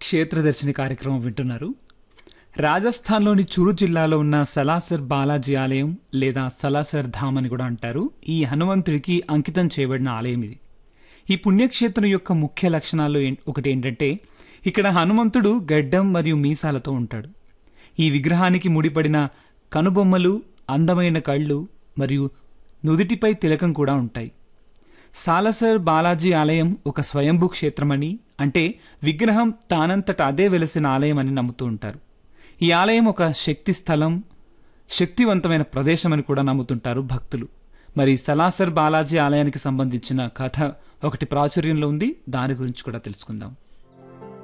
క్షేత్రదర్శిని కార్యక్రమం వింటున్నారు రాజస్థాన్లోని చురు జిల్లాలో ఉన్న సలాసర్ బాలాజీ ఆలయం లేదా సలాసర్ ధామ్ అని కూడా అంటారు ఈ హనుమంతుడికి అంకితం చేయబడిన ఆలయం ఇది ఈ పుణ్యక్షేత్రం యొక్క ముఖ్య లక్షణాల్లో ఏం- ఒకటి ఏంటంటే ఇక్కడ హనుమంతుడు గడ్డం మరియు మీసాలతో ఉంటాడు ఈ విగ్రహానికి ముడిపడిన కనుబొమ్మలు అందమైన కళ్ళు మరియు నుదిటిపై తిలకం కూడా ఉంటాయి సాలసర్ బాలాజీ ఆలయం ఒక స్వయంభూ క్షేత్రమని అంటే విగ్రహం తానంతట అదే వెలసిన ఆలయం అని నమ్ముతూ ఉంటారు ఈ ఆలయం ఒక శక్తి స్థలం శక్తివంతమైన ప్రదేశం అని కూడా నమ్ముతుంటారు భక్తులు మరి సలాసర్ బాలాజీ ఆలయానికి సంబంధించిన కథ ఒకటి ప్రాచుర్యంలో ఉంది దాని గురించి కూడా తెలుసుకుందాం